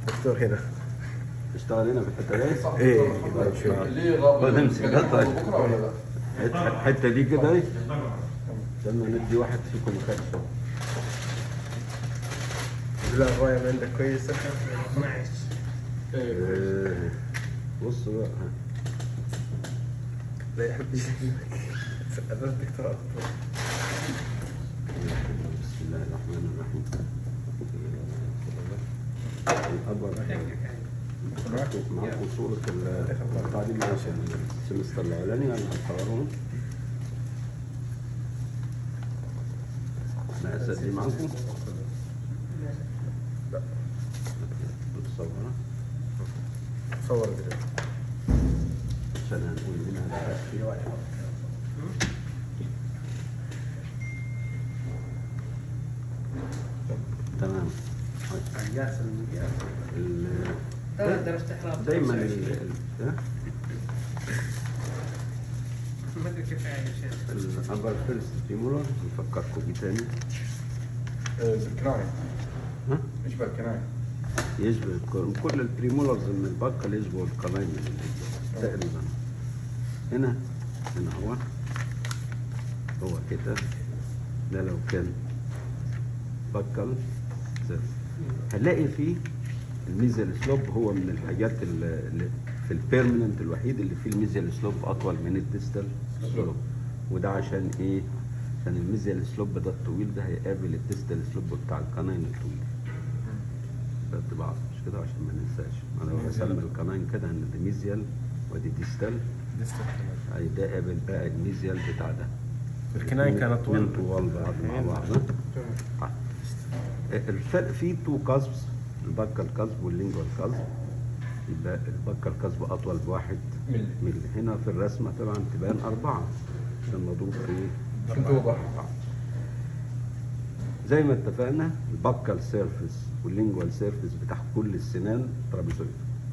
دكتور هنا تشتغل هنا في الحته دي ايه طيب شوي ليه غاب خد امسك ده طيب بكره ولا لا؟ الحته الحتة دي كده ايه لما ندي واحد فيكم يخش لا الرواية من عندك كويسة 12 آه، بص بقى لا يحب يشيلك هذا الدكتور أكبر. بسم الله الرحمن الرحيم الأكبر معكم معكم صورة التعليم عشان السمستر الأولاني أنا هصورهم المقاسات دي معاكم؟ لا بتصورها صور كده عشان هنقول منها دلوقتي تمام قياس المقياس ال- ثلاث درجة حرارة دايما 25. ال- ال- ها؟ ما ادري كيف يعني يا شيخ الأبر فيرست ستيمولر نفكركم بيه تاني بالكناية ها؟ ايش بالكناية؟ يشبه الك- كل البريمولرز من البكل يشبه القناين من الإجابة تقريبا هنا هنا هو هو كده ده لو كان بكل صفر هنلاقي فيه الميزل سلوب هو من الحاجات اللي اللي في البيرمننت الوحيد اللي فيه الميزل سلوب اطول من الديستال سلوب وده عشان ايه؟ عشان الميزل سلوب ده الطويل ده هيقابل الديستال سلوب بتاع القناين الطويل رد بعض مش كده عشان ما ننساش انا لو بسمي القناين كده ان دي ميزيال ودي ديستال اي ده قابل بقى الميزيال بتاع ده الكناين كان أطول. من طوال بعض مع بعض ها؟ الفرق في تو كاسبس البكا الكاسب واللينجوال كاسب يبقى البكا الكاسب اطول بواحد ملي. ملي هنا في الرسمه طبعا تبان اربعه عشان مضروب في عشان توضح زي ما اتفقنا البكال سيرفيس واللينجوال سيرفيس بتاع كل السنان ترابيزويد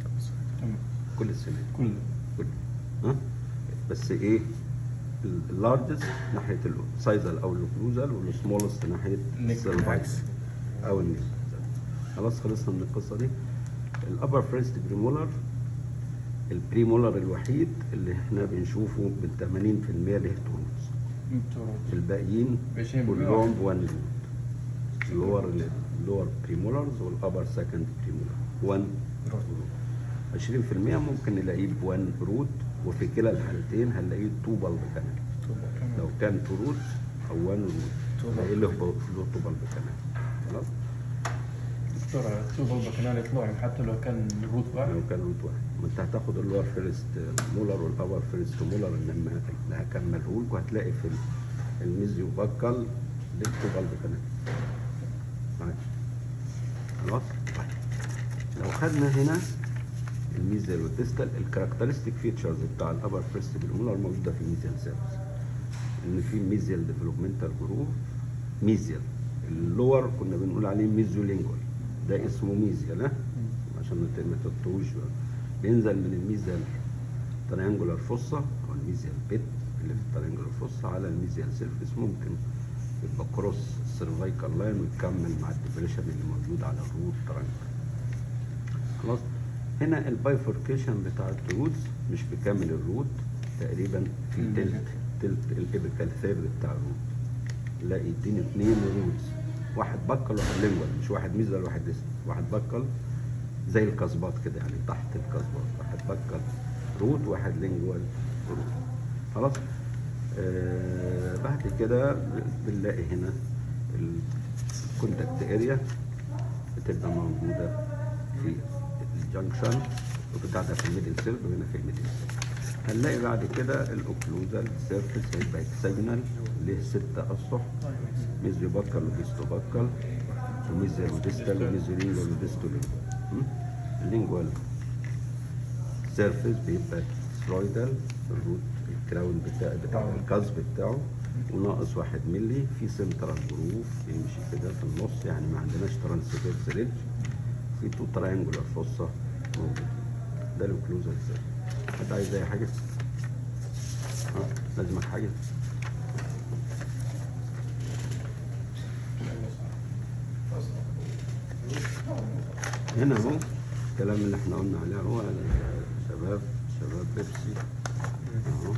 كل السنان كل كل ها بس ايه اللارجست ناحيه السايزل او الاوكلوزال والسمولست ناحيه السيرفايكس او النيوز خلاص خلصنا من القصه دي الابر فريست بريمولر البريمولر الوحيد اللي احنا بنشوفه من 80% له تروز الباقيين ماشيين بالواحد. كلهم بوان روت اللور اللور بريمولرز والابر سكند بريمولر وان روت 20% ممكن نلاقيه بوان روت وفي كلا الحالتين هنلاقيه تو بالب كمان لو كان تو روت او وان روت هنلاقيه له ب- له تو بالب كمان خلاص دكتور تشوف البكالوريا يطلعوا حتى لو كان روت واحد لو كان روت واحد ما انت هتاخد اللور فيرست مولر والابر فيرست مولر لما اللي هكمله لكم هتلاقي في ال- الميزيو باكال ليه تو بالب كمان معاك خلاص طيب. لو خدنا هنا الميزيال والديستال الكاركترستيك فيتشرز بتاع الابر فيرست بالمولر موجوده في الميزيال سيرفيس ان في ميزيال ديفلوبمنتال جروف ميزيال اللور كنا بنقول عليه ميزيو لينجوال ده اسمه ميزيال ها عشان ما ت- ما تتوهوش بقى بينزل من الميزيال تريانجولار فوسا او الميزيال بيت اللي في التريانجولار فوسا على الميزيال سيرفيس ممكن يبقى كروس السيرفايكال لاين ويكمل مع الديبريشن اللي موجود على الروت تريانجل خلاص هنا البايفوركيشن بتاع التروز مش بكامل الروت تقريبا في تلت تلت الابيكال ثيرد بتاع الروت لا يديني اثنين روتس واحد بكل واحد لينجوال مش واحد ميزل واحد ديسل واحد بكل زي الكسبات كده يعني تحت الكسبات واحد بكل روت واحد لينجوال روت خلاص آه بعد كده بنلاقي هنا الكونتاكت اريا بتبقى موجوده في الجنكشن وبتاعتها في الميدل سيرف وهنا في الميدل سيرف هنلاقي بعد كده الاوكلوزال سيرفيس هيبقى هكساجونال له ستة اسطح ميزيو بكل وديستو بكل وميزيال وديستال وميزيو لينجوال وديستو لينجوال اللينجوال سيرفيس بيبقى سلويدال الروت الكراون بتاع بتاع الكاسب بتاعه وناقص واحد ملي في سنترال جروف بيمشي كده في النص يعني ما عندناش ترانسفيرس ريدج في تو تراينجولار فوسا موجود ده الاوكلوزال سيرفيس حد عايز اي حاجه؟ ها لازمك حاجه؟ هنا اهو الكلام اللي احنا قلنا عليه هو شباب شباب بيبسي اهو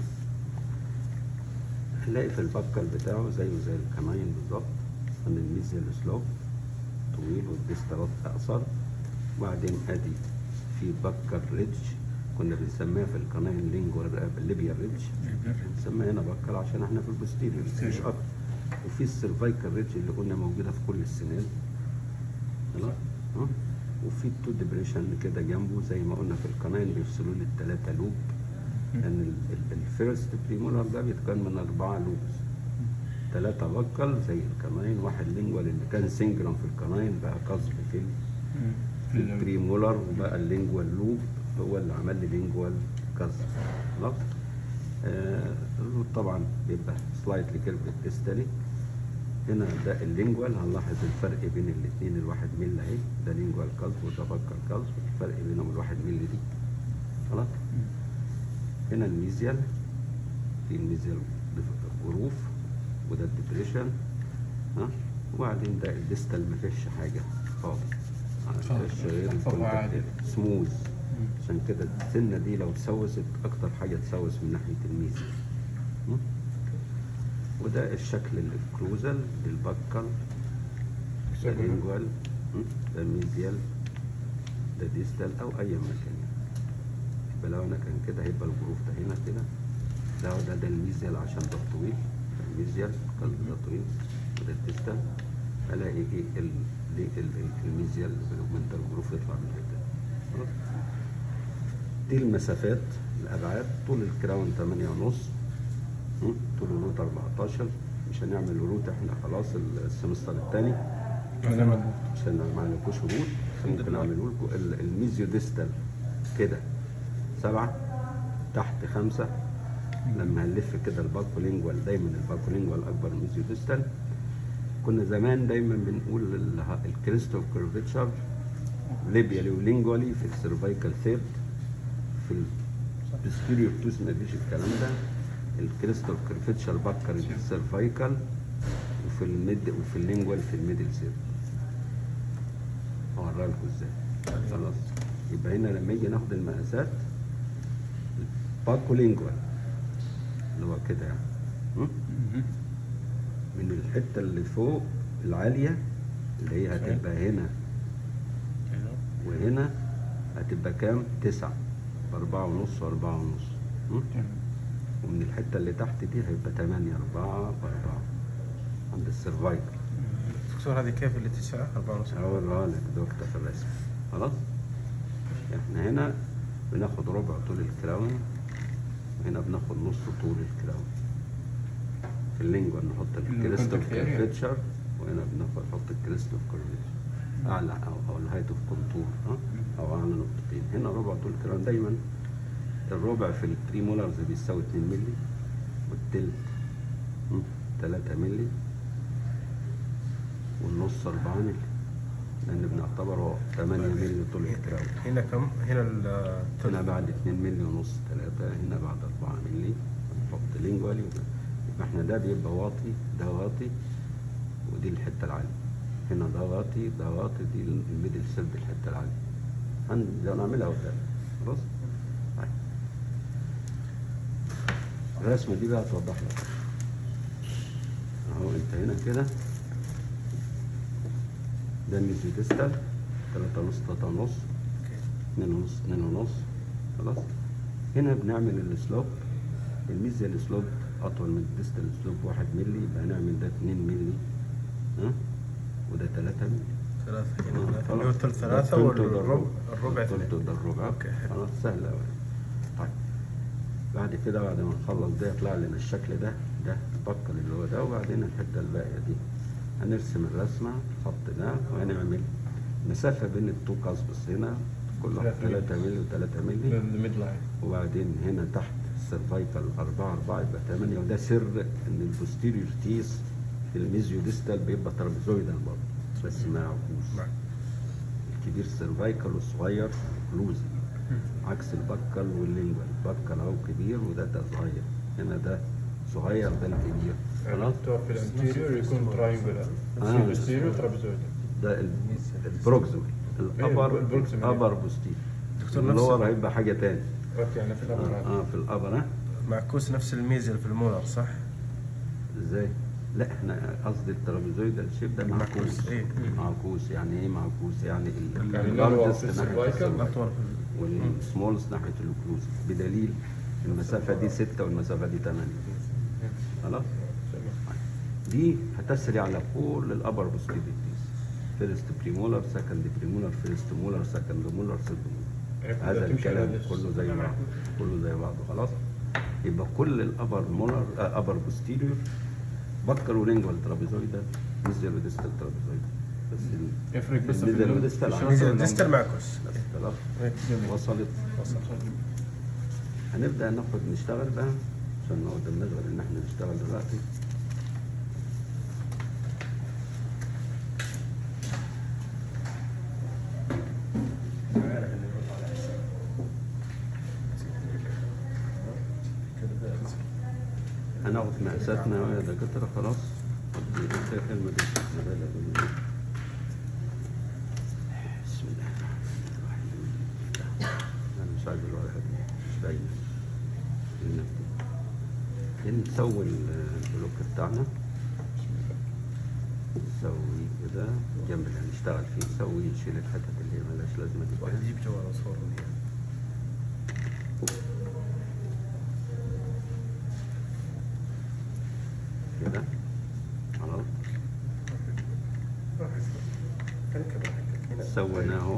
هنلاقي في البكر بتاعه زيه زي الكماين بالظبط ان الميزيال سلوب طويل والديستالات اقصر وبعدين ادي في بكر ريدج كنا بنسميها في القناين لينجوال ليبيا ريدج بنسميها هنا بكر عشان احنا في البوستيريور مش اكتر وفي السيرفايكال ريدج اللي قلنا موجوده في كل السنان خلاص ها؟ وفي التو ديبريشن كده جنبه زي ما قلنا في القناين بيفصلوا لي الثلاثه لوب لان الفيرست بريمولار ده بيتكون من اربعه لوبس ثلاثه بكل زي القناين واحد لينجوال اللي كان سنجرام في القناين بقى قصب في ال- في البريمولار وبقى اللينجوال لوب هو اللي عمل لي لينجوال كسر خلاص آه الروت طبعا بيبقى سلايتلي كيرف ديستالي هنا ده اللينجوال هنلاحظ الفرق بين الاثنين الواحد ملي اهي ده لينجوال كالف وده بكر كالف الفرق بينهم الواحد ملي دي خلاص هنا الميزيال في الميزيال غروف وده الديبريشن ها وبعدين ده الديستال ما فيش حاجه خالص ما فيش غير صفحة عادية. سموز عشان كده السنه دي لو اتسوست اكتر حاجه تسوس من ناحيه الميزيال م? وده الشكل الكروزال البكر ده لينجوال م? ده الميزيال ده ديستال او اي مكان يعني. يبقى لو انا كان كده هيبقى الجروف ده هنا كده ده ده ده الميزيال عشان ده طويل ده الميزيال القلب ده طويل وده الديستال الاقي ايه ال- ال- ال- الميزيال من ده الجروف يطلع من الحته دي. خلاص دي المسافات الابعاد طول الكراون 8 ونص م? طول الروت 14 مش هنعمل روت احنا خلاص السمستر الثاني عشان ما عندكوش روت ممكن اعمله لكم ال- الميزيو ديستال كده سبعة تحت خمسة لما هنلف كده الباكولينجوال دايما الباكولينجوال اكبر من الميزيو ديستال كنا زمان دايما بنقول ال- الكريستال كيرفتشر ليبيالي ولينجوالي في السيرفايكال ثيرد في البسبيريور توس ما فيش الكلام ده الكريستال كيرفتشر بكر السيرفايكال وفي الميد وفي اللينجوال في الميدل ثيرد هوريها لكم ازاي خلاص يبقى هنا لما يجي ناخد المقاسات باكولينجوال اللي هو كده يعني م? من الحته اللي فوق العاليه اللي هي هتبقى هنا وهنا هتبقى كام؟ تسعة بأربعة ونص وأربعة ونص م? ومن الحتة اللي تحت دي هيبقى تمانية أربعة بأربعة عند السرفايفل دكتور هذه كيف اللي تسعة؟ أربعة ونص هوريها لك دكتور في الرسم خلاص احنا هنا بناخد ربع طول الكراون وهنا بناخد نص طول الكراون في اللينجوال نحط الكريستال contact area. كيرفتشر وهنا بناخد نحط الكريستال كيرفتشر اعلى او او الهايت اوف كونتور ها او اعلى نقطتين هنا ربع طول الكراون دايما الربع في البريمولارز بيساوي 2 مللي والتلت 3 مللي والنص 4 مللي لان بنعتبره 8 مللي طول الكراون هنا كم؟ هنا ال هنا بعد 2 مللي ونص 3 هنا بعد 4 مللي نحط لينجوالي يبقى احنا ده بيبقى واطي ده واطي ودي الحته العاليه هنا ده واطي ده واطي دي الميدل سيرد الحته العاليه هن- هنعملها قدام خلاص طيب. الرسمه دي بقى توضح لك اهو انت هنا كده ده ميزي ديستال 3 ونص 3 ونص اتنين ونص اتنين ونص خلاص هنا بنعمل السلوب الميزة السلوب أطول من الديستال سلوب واحد ملي يبقى هنعمل ده اتنين ملي ها وده تلاتة ملي ثلاثة آه، هنا خلاص. اللي هو الثلث ده ثلاثة التلت وده والربع الربع التلت اثنين وده الربع أوكي، حلو. خلاص سهل أوي طيب بعد كده بعد ما نخلص ده يطلع لنا الشكل ده ده البقل اللي هو ده وبعدين الحتة الباقية دي هنرسم الرسمة الخط ده وهنعمل مسافة بين التو قصبس هنا كل واحد ثلاثة 3 مللي و3 مللي الميد لاين وبعدين هنا تحت السيرفايكال 4 4 يبقى 8 وده سر ان البوستيريور تيس في الميزيو ديستال بيبقى ترابيزويدال برضه بس ما عكوس نعم. الكبير سيرفايكال والصغير كلوز عكس البكل واللينجوال البكل اهو كبير وده ده صغير هنا ده صغير ده الكبير خلاص الدكتور في الانتيريور يكون تراينجولار آه. في البوستيريور ترابيزويدال ده ال- البروكسيمال الابر البروكسيمال. ابر بوستير دكتور نفس اللور هيبقى حاجه تاني اوكي يعني في الأمر اه, آه في الابر ها معكوس نفس الميزه في المولر صح؟ ازاي؟ لا احنا قصدي الترابيزويدال شيب ده معكوس معكوس، إيه. معكوس يعني ايه معكوس يعني ال- يعني اللي هو اللارجست في ناحيه السيرفايكل. اطول في والسمولست ناحيه الاوكلوز بدليل المسافه دي 6 والمسافه دي 8 خلاص دي هتسري على كل الابر بوستيريتيز فيرست بريمولر سكند بريمولر فيرست مولر سكند مولر سيرد يعني مولر هذا تمشي على الكلام ال- كله زي بعض كله زي بعضه خلاص يبقى كل الابر مولر ابر بوستيريور بكر ولينجوال ترابيزويدا ميزيال وديستال ترابيزويدا بس ال- يفرق بس في الميزيال اللون. وديستال في عكس الميزه اللون. ديستال معكوس بس خلاص إيه. وصلت هنبدأ ناخد نشتغل بقى عشان ما قدامناش غير ان احنا نشتغل دلوقتي هناخد مقاساتنا يا دكاترة خلاص دي دي الكلمة دي نبالغ بالله. بسم الله الرحمن الرحيم انا مش عايز الورقة دي مش باينة النبتة. نسوي البلوك بتاعنا نسوي كده جنب اللي هنشتغل فيه نسوي نشيل الحتت اللي هي ملهاش لازمة دي واحد يجيب جوال اصفر كده خلاص سويناه اهو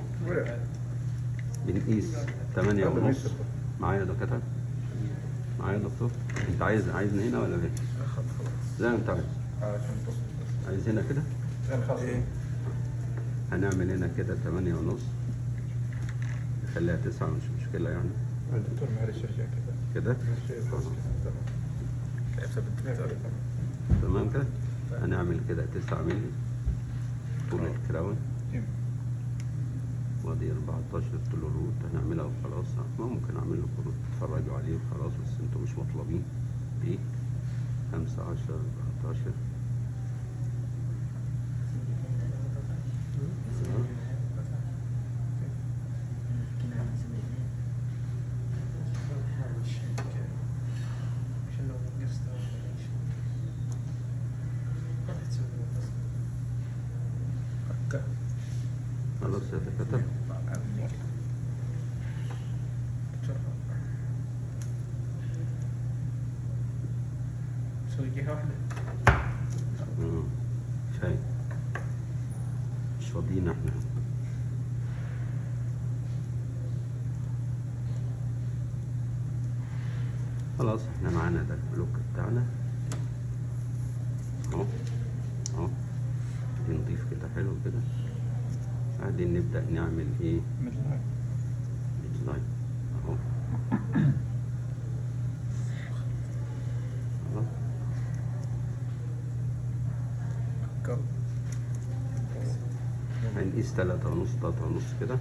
بنقيس تمانية ونص معايا يا دكاترة معايا يا دكتور انت عايز عايز هنا ولا فين؟ زي ما انت عايز عشان توصل عايز هنا كده يعني خلاص ايه هنعمل هنا كده تمانية ونص نخليها تسعة مش مشكلة يعني الدكتور معلش ارجع كده كده ماشي خلاص كده تمام تمام. تمام كده هنعمل كده تسعة مللي طول الكراون تمام. وادي 14 طول الروت هنعملها وخلاص ما ممكن اعمل لكم روت تتفرجوا عليه وخلاص بس انتوا مش مطلوبين دي 15 14 عشان لو نقصت أو إيش. ما تسوي بس. خلاص يا دكاترة نسوي جهة واحدة مم. شايف مش فاضيين احنا خلاص احنا معانا ده البلوك بتاعنا اهو اهو نضيف كده حلو كده بعدين نبدأ نعمل ايه مثل هاي سلايد اهو خلاص هنقيس تلاتة ونص تلاتة ونص كده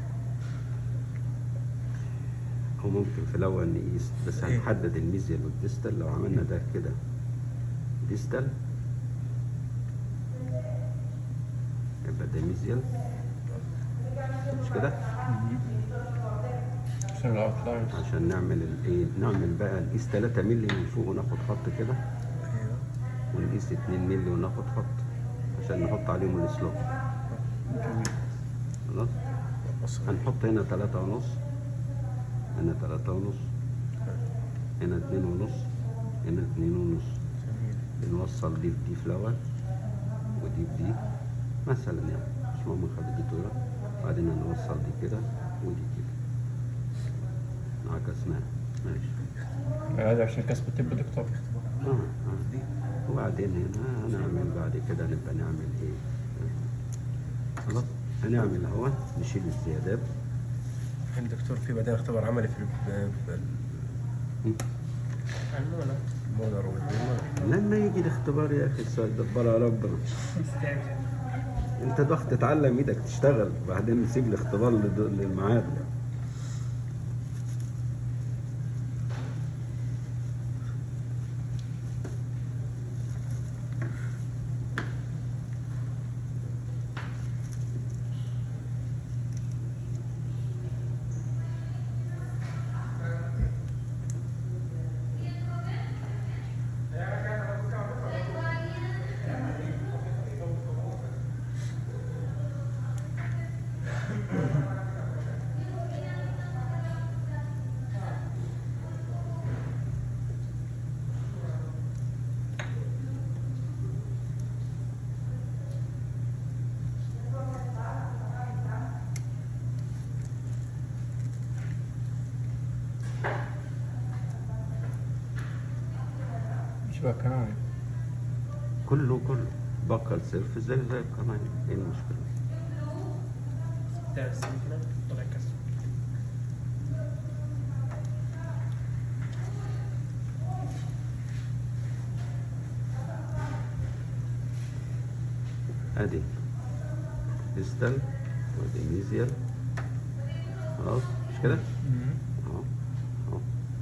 أو ممكن في الأول نقيس بس إيه؟ هنحدد الميزيال والديستال لو عملنا ده كده ديستال يبقى ده ميزيال مش كده عشان الاوتلاينز عشان نعمل الايه نعمل بقى نقيس 3 مللي من فوق وناخد خط كده ايوه ونقيس 2 مللي وناخد خط عشان نحط عليهم السلوب خلاص هنحط هنا تلاتة ونص هنا تلاتة ونص هنا اتنين ونص هنا اتنين ونص بنوصل دي بدي في الأول ودي بدي مثلا يعني مش مهم خلي دي طويلة بعدين هنوصل دي كده ودي كده عكسناها ماشي هذا عشان كسب الطب دكتور آه آه. وبعدين هنا هنعمل بعد كده نبقى نعمل ايه خلاص هنعمل اهو نشيل الزيادات الحين دكتور في بعدين اختبار عملي في ال- في المولى المولر والبريمولر لما يجي الاختبار يا اخي دبر على ربنا مستعجل انت ضغط تتعلم ايدك تشتغل وبعدين نسيب الاختبار لد- للميعاد شبه كناية كله كله بكر سيرفس زي زي القناة ايه المشكلة؟ ده سيجنال ولا كسر ادي ديستال وادي ميزيال خلاص مش كده؟ اهو اهو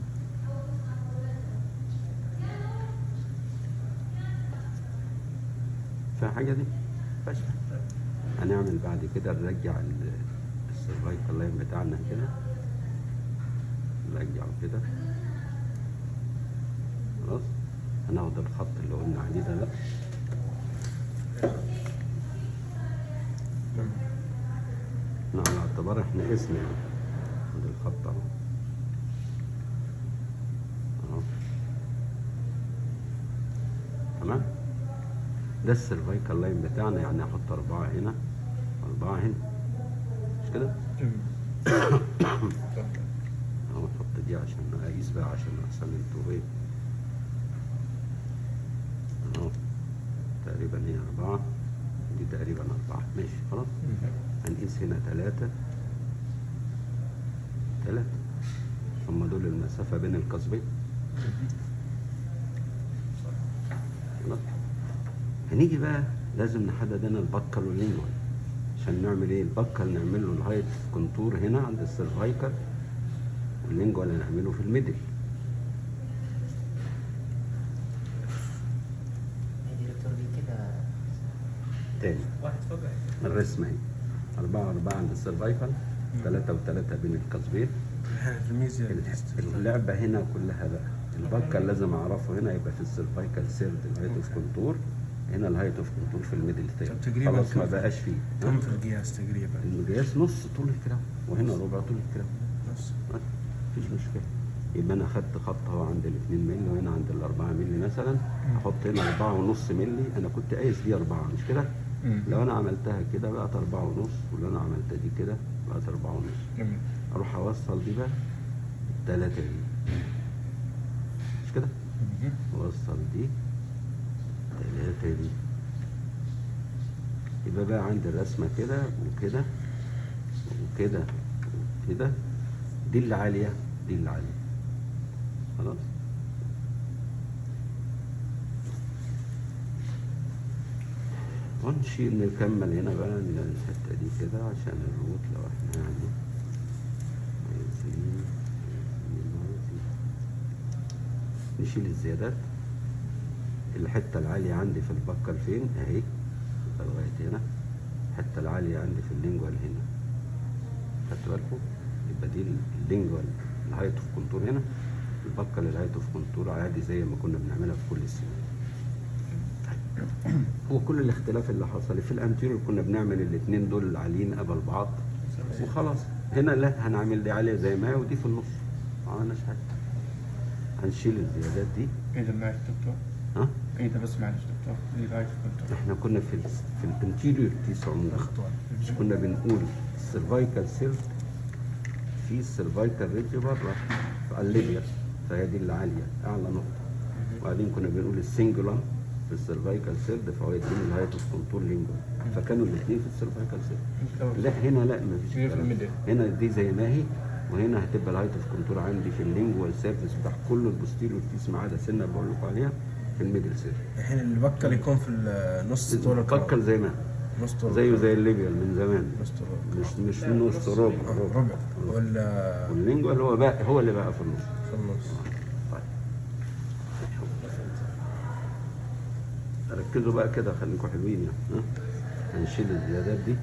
فيها حاجة دي؟ بس هنعمل بعد كده نرجع ال- السيرفايكال لاين بتاعنا كده نرجعه كده خلاص هناخد الخط اللي قلنا عليه ده لا احنا على اعتبار احنا اسم يعني خد الخط اهو اهو تمام ده السيرفايكال لاين بتاعنا يعني هحط أربعة هنا أربعة هنا مش كده؟ جميل أهو نحط دي عشان أقيس بقى عشان أحسن انتوا إيه أهو تقريبا هي أربعة دي تقريبا أربعة ماشي خلاص هنقيس هنا ثلاثة ثلاثة هم دول المسافة بين القصبين خلاص هنيجي بقى لازم نحدد هنا البكر واللينجوال عشان نعمل ايه البكر نعمل له الهايت كونتور هنا عند السيرفايكال واللينجوال نعمله في الميدل هي دكتور دي كده تاني واحد فوق واحد تحت. الرسمة اهي أربعة وأربعة عند السيرفايكال ثلاثة وثلاثة بين القصبين في الميزيا اللعبة هنا كلها بقى البكر لازم اعرفه هنا يبقى في السيرفايكال سيرد الهايت اوف كونتور هنا الهايت اوف كونتور في الميدل تاني طب تقريباً خلاص ما كم؟ بقاش فيه كم في القياس تقريبا؟ المقياس نص طول الكلام وهنا ربع طول الكلام نص مفيش مشكلة يبقى انا خدت خط اهو عند ال 2 مللي وهنا عند ال 4 مللي مثلا احط هنا 4 ونص مللي انا كنت قايس دي 4 مش كده؟ مم. لو انا عملتها كده بقت 4 ونص ولو انا عملتها دي كده بقت 4 ونص جميل اروح اوصل دي بقى التلاتة دي مش كده؟ مم. اوصل دي تلاتة دي يبقى بقى عندي الرسمة كده وكده وكده وكده دي اللي عالية دي اللي عالية خلاص ونشيل نكمل هنا بقى الحتة دي كده عشان الروت لو احنا يعني عايزين عايزين عايزين نشيل الزيادات الحتة العالية عندي في البكر فين اهي يبقى لغاية هنا الحتة العالية عندي في اللينجوال هنا خدت بالكم يبقى دي اللينجوال الهايت اوف كونتور هنا البكر الهايت اوف كونتور عادي زي ما كنا بنعملها في كل السنين هو كل الاختلاف اللي حصل في الانتيريور كنا بنعمل الاثنين دول عاليين قبل بعض وخلاص هنا لا هنعمل دي عالية زي ما هي ودي في النص ما عملناش حاجة هنشيل الزيادات دي عيد معلش دكتور ها عيد بس معلش دكتور اللي رايت دكتور احنا كنا في ال في الانتيريور تيس عموما مش كنا بنقول السيرفايكال سيرف في السيرفايكال ريدج بره في الليبيا فهي دي اللي عاليه اعلى نقطه وبعدين كنا بنقول السنجولار في السيرفايكال سيرد فهو يديني الهايت اوف كونتور لينجوال فكانوا الاثنين في السيرفايكال سيرد لا هنا لا مفيش هي في الكلام. الميدل. هنا دي زي ما هي وهنا هتبقى الهايت اوف كونتور عندي في اللينجوال سيرفيس بتاع كل البوستيريور تيس ما عدا سنه بقول لكم عليها في الميدل سيرفيس الحين اللي بكر يكون في النص طول الكرة. فكر زي ما نص طول زيه الكرة. زي الليبيال من زمان نص طول الكرة. مش مش نص ربع آه، ربع ولا واللينجوال هو بقى هو اللي بقى في النص في النص طيب ركزوا بقى كده خليكم حلوين يعني ها هنشيل الزيادات دي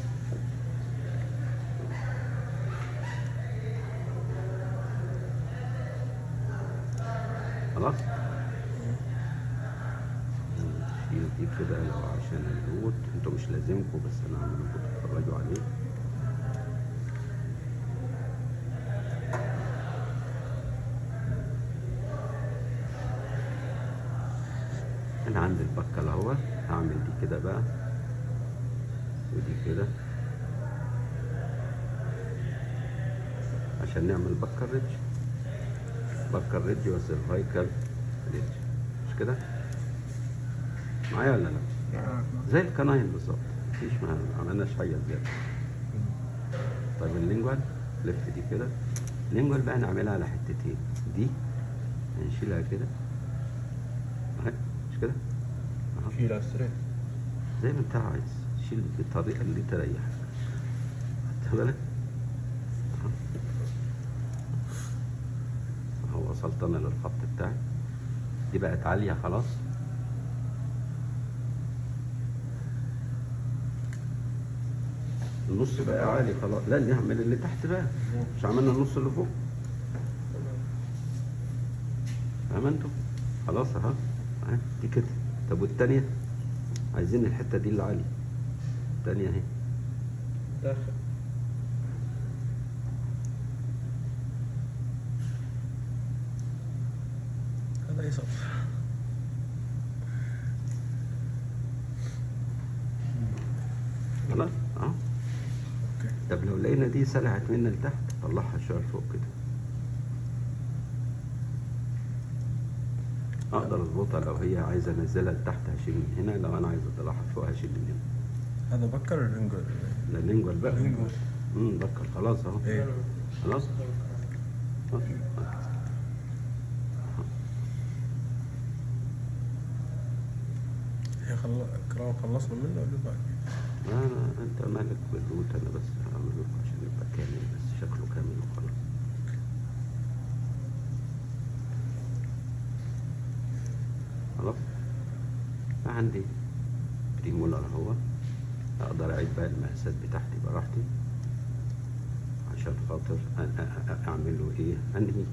خلاص نشيل دي كده لو عشان الروت انتوا مش لازمكم بس انا عامل لكم تتفرجوا عليه انا عندي البكال اهو هعمل دي كده بقى ودي كده عشان نعمل بكر ريدج بكر ريدج وسيرفايكال ريدج مش مش كده معايا ولا لا معاك زي الكناين بالظبط مفيش ما عملناش حاجه زياده طيب اللينجوال لفت دي كده اللينجوال بقى نعملها على حتتين دي هنشيلها كده أهي، مش كده أهو. شيلها ستريت زي ما انت عايز شيل بالطريقه اللي تريحك خدت بالك أهو. اهو وصلت انا للخط بتاعي دي بقت عاليه خلاص النص بقى عالي خلاص لا اللي اعمل اللي تحت بقى مش عملنا النص اللي فوق فاهم انتوا خلاص اهو اهي دي كده طب والتانية عايزين الحتة دي اللي عالية التانية اهي داخل هذا يصف خلاص اهو اوكي طب لو لقينا دي سلعت منا لتحت طلعها شوية لفوق كده اقدر اظبطها لو هي عايزه انزلها لتحت هشيل من هنا لو انا عايز اطلعها فوق هشيل من هنا هذا بكر ولا نقول لا اللينجوال بقى اللينجوال. امم بكر خلاص اهو ايه خلاص خلاص. هي خل... كرام خلصنا منه ولا باقي؟ لا لا انت مالك بالروت انا بس هعمله عشان يبقى كامل بس شكله كامل وخلاص خلاص عندي بريمولر اهو اقدر اعيد بقى المقاسات بتاعتي براحتي عشان خاطر أ- أ- أ- اعمل له ايه انهي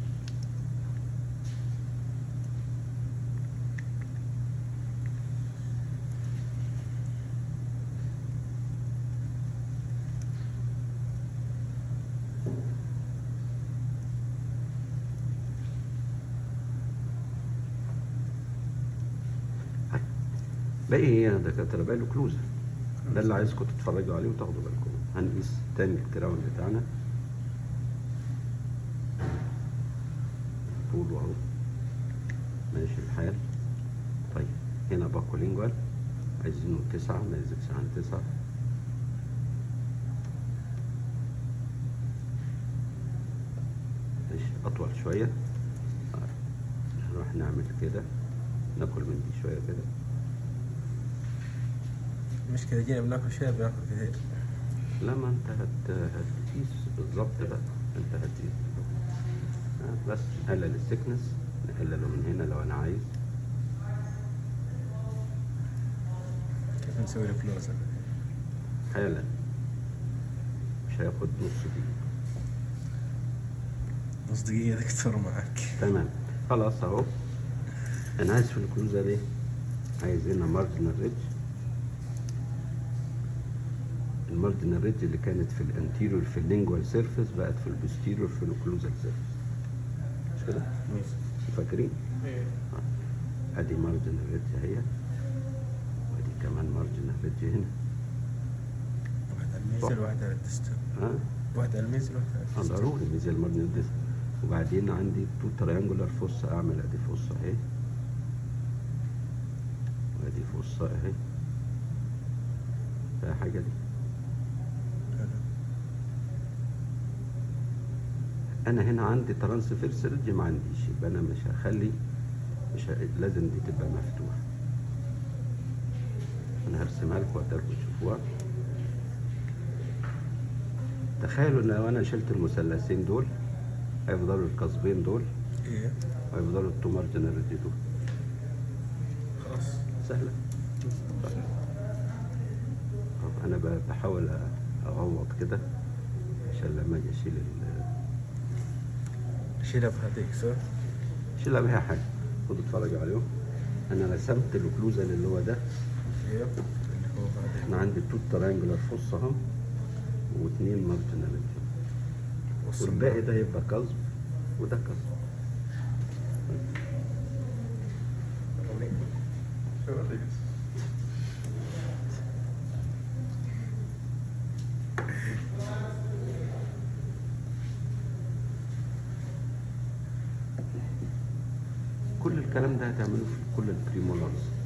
باقي ايه يا دكاتره باقي له كلوزر ده اللي عايزكم تتفرجوا عليه وتاخدوا بالكم هنقيس تاني الكراون بتاعنا طوله اهو ماشي الحال طيب هنا باكو لينجوال عايزينه تسعة ما يزيدش عن تسعة ماشي أطول شوية طيب. نروح نعمل كده ناكل من دي شوية كده المشكلة جينا بناكل شيء بناكل كثير لما انت هت... هتقيس بالظبط بقى انت هتقيس آه، بس نقلل السكنس نقلله من هنا لو انا عايز كيف نسوي له كلوزر؟ حالا مش هياخد نص دقيقة نص دقيقة دكتور معك تمام خلاص اهو انا عايز في الكروزر ايه عايز هنا مارجنال ريدج المارجنال ريدج اللي كانت في الانتيريور في اللينجوال سيرفيس بقت في البوستيريور في الكلوزال سيرفيس مش كده فاكرين ايه ادي مارجنال ريدج اهي وادي كمان مارجنال ريدج هنا واحد على الميزل واحد على الدستور ها واحد على الميزل واحد على آه، الدستور ضروري ميزيال مارجنال ديسك وبعدين عندي تو تريانجولار فوسا اعمل ادي فوسا اهي وادي فوسا اهي فيها حاجه دي حلو. انا هنا عندي ترانسفيرس ريدج ما عنديش يبقى انا مش هخلي مش ه... لازم دي تبقى مفتوحه انا هرسمها لكم وهتعرفوا تشوفوها تخيلوا ان لو انا شلت المثلثين دول هيفضلوا القصبين دول ايه وهيفضلوا التو مارجنال ريدج دول خلاص سهله طب انا ب- بحاول أ- اغوط كده عشان لما اجي اشيل ال- شيلها بهذيك صح؟ شيلها بيها حاجه خدوا اتفرجوا عليهم انا رسمت الاوكلوزال اللي هو ده ايه اللي هو هذا احنا عندي تو ترينجلر فص اهو واثنين مارجنال والباقي ده يبقى قصب وده قصب شو وريك كل الكلام ده هتعمله في كل البريمولارز